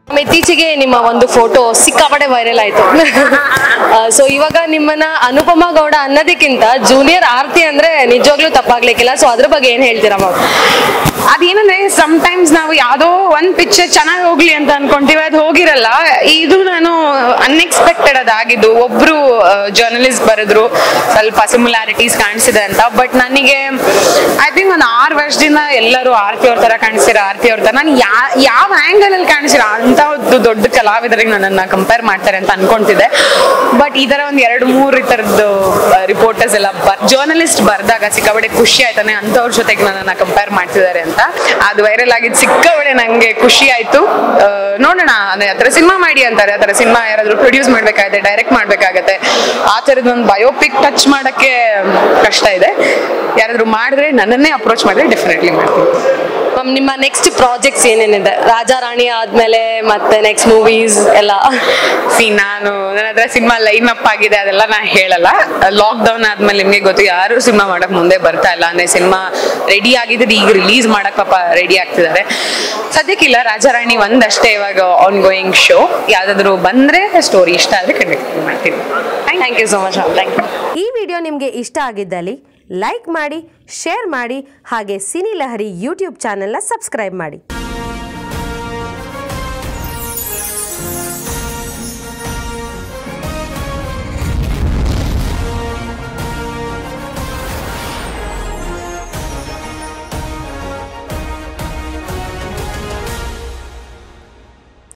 ma'am, ಇತ್ತೀಚೆಗೆ ನಿಮ್ಮ ಒಂದು ಫೋಟೋ ಸಿಕ್ಕಾಪಟ್ಟೆ ವೈರಲ್ ಆಯ್ತು ಸೊ ಇವಾಗ ನಿಮ್ಮನ್ನ ಅನುಪಮಾ ಗೌಡ ಅನ್ನೋದಕ್ಕಿಂತ ಜೂನಿಯರ್ ಆರ್ತಿ ಅಂದ್ರೆ ನಿಜವಾಗ್ಲೂ ತಪ್ಪಾಗ್ಲಿಕ್ಕಿಲ್ಲ ಸೊ ಅದ್ರ ಬಗ್ಗೆ ಏನ್ ಹೇಳ್ತೀರಾ ಮ್ಯಾಮ್ ಅದೇನಂದ್ರೆ ಟೈಮ್ಸ್ ನಾವು ಯಾವ್ದೋ ಒಂದ್ ಪಿಕ್ಚರ್ ಚೆನ್ನಾಗಿ ಹೋಗ್ಲಿ ಅಂತ ಅನ್ಕೊಂತೀವಿ ಅದು ಹೋಗಿರಲ್ಲ ಇದು ನಾನು ಅನ್ಎಕ್ಸ್ಪೆಕ್ಟೆಡ್ ಅದಾಗಿದ್ದು ಒಬ್ರು ಜರ್ನಲಿಸ್ಟ್ ಬರೆದ್ರು ಸ್ವಲ್ಪ ಸಿಮಿಲಾರಿಟೀಸ್ ಕಾಣಿಸಿದೆ ಅಂತ ಬಟ್ ನನಗೆ ಐ ಥಿಂಕ್ ಒಂದು ಆರು ವರ್ಷದಿಂದ ಎಲ್ಲರೂ ಆರ್ತಿ ಅವ್ರ ತರ ಕಾಣಿಸ್ತೀರ ಆರ್ತಿ ಅವ್ರ ತರ ನಾನು ಯಾ ಯಾವ ಆಂಗಲ್ ಅಲ್ಲಿ ಕಾಣಿಸಿರ ಅಂತ ಒಂದು ದೊಡ್ಡ ಕಲಾವಿದರಿಗೆ ನನ್ನನ್ನ ಕಂಪೇರ್ ಮಾಡ್ತಾರೆ ಅಂತ ಅನ್ಕೊಂತಿದ್ದೆ ಬಟ್ ಈ ತರ ಒಂದ್ ಎರಡು ಮೂರು ಈ ತರದ್ದು ರಿಪೋರ್ಟರ್ಸ್ ಎಲ್ಲ ಜರ್ನಲಿಸ್ಟ್ ಬರ್ದಾಗ ಸಿಕ್ಕಾಬಡೆ ಖುಷಿ ಆಯ್ತಾನೆ ಅಂತವ್ರ ಜೊತೆಗೆ ನನ್ನನ್ನ ಕಂಪೇರ್ ಮಾಡ್ತಿದ್ದಾರೆ ಅಂತ ಅದು ವೈರಲ್ ಆಗಿದ್ದು ಸಿಕ್ಕಾಬಡೆ ನಂಗೆ ಖುಷಿ ಆಯ್ತು ಆ, ನೋಡೋಣ ಅದೇ ಆ ಥರ ಸಿನಿಮಾ ಮಾಡಿ ಅಂತಾರೆ ಆ ಥರ ಸಿನಿಮಾ ಯಾರಾದ್ರೂ ಪ್ರೊಡ್ಯೂಸ್ ಮಾಡ್ಬೇಕಾಗತ್ತೆ ಡೈರೆಕ್ಟ್ ಮಾಡ್ಬೇಕಾಗತ್ತೆ ಆ ಥರದ್ದು ಒಂದು ಬಯೋಪಿಕ್ ಟಚ್ ಮಾಡಕ್ಕೆ ಕಷ್ಟ ಇದೆ ಯಾರಾದ್ರೂ ಮಾಡಿದ್ರೆ ನನ್ನನ್ನೇ ಅಪ್ರೋಚ್ ಮಾಡಿದ್ರೆ ಡೆಫಿನೆಟ್ಲಿ ಮಾಡ್ತೀನಿ ಮ್ಯಾಮ್ ನಿಮ್ಮ ನೆಕ್ಸ್ಟ್ ಪ್ರಾಜೆಕ್ಟ್ಸ್ ಏನೇನಿದೆ ರಾಜಾ ರಾಣಿ ಆದ್ಮೇಲೆ ಮತ್ತೆ ನೆಕ್ಸ್ಟ್ ಮೂವೀಸ್ ಎಲ್ಲ ಸಿ ನಾನು ನನ್ನ ಹತ್ರ ಸಿನಿಮಾ ಲೈನ್ ಅಪ್ ಆಗಿದೆ ಅದೆಲ್ಲ ನಾ ಹೇಳಲ್ಲ ಲಾಕ್ ಡೌನ್ ಆದ್ಮೇಲೆ ನಿಮ್ಗೆ ಗೊತ್ತು ಯಾರು ಸಿನಿಮಾ ಮಾಡಕ್ ಮುಂದೆ ಬರ್ತಾ ಇಲ್ಲ ಅಂದ್ರೆ ಸಿನಿಮಾ ರೆಡಿ ಆಗಿದ್ದು ಈಗ ರಿಲೀಸ್ ಮಾಡಕ್ ಪಾಪ ರೆಡಿ ಆಗ್ತಿದ್ದಾರೆ ಸದ್ಯಕ್ಕಿಲ್ಲ ರಾಜಾರಾಣಿ ಒಂದಷ್ಟೇ ಇವಾಗ ಆನ್ ಗೋಯಿಂಗ್ ಶೋ ಯಾವ್ದಾದ್ರು ಬಂದ್ರೆ ಸ್ಟೋರಿ ಇಷ್ಟ ಆದ್ರೆ ಖಂಡಿತ ಮಾಡ್ತೀನಿ thank you so much ma'am thank you ಈ ವಿಡಿಯೋ ನಿಮಗೆ ಇಷ್ಟ ಆಗಿದ್ದಲ್ಲಿ ಲೈಕ್ ಮಾಡಿ ಶೇರ್ ಮಾಡಿ ಹಾಗೆ ಸಿನಿ ಲಹರಿ ಯೂಟ್ಯೂಬ್ ಚಾನೆಲ್ನ ಸಬ್ಸ್ಕ್ರೈಬ್ ಮಾಡಿ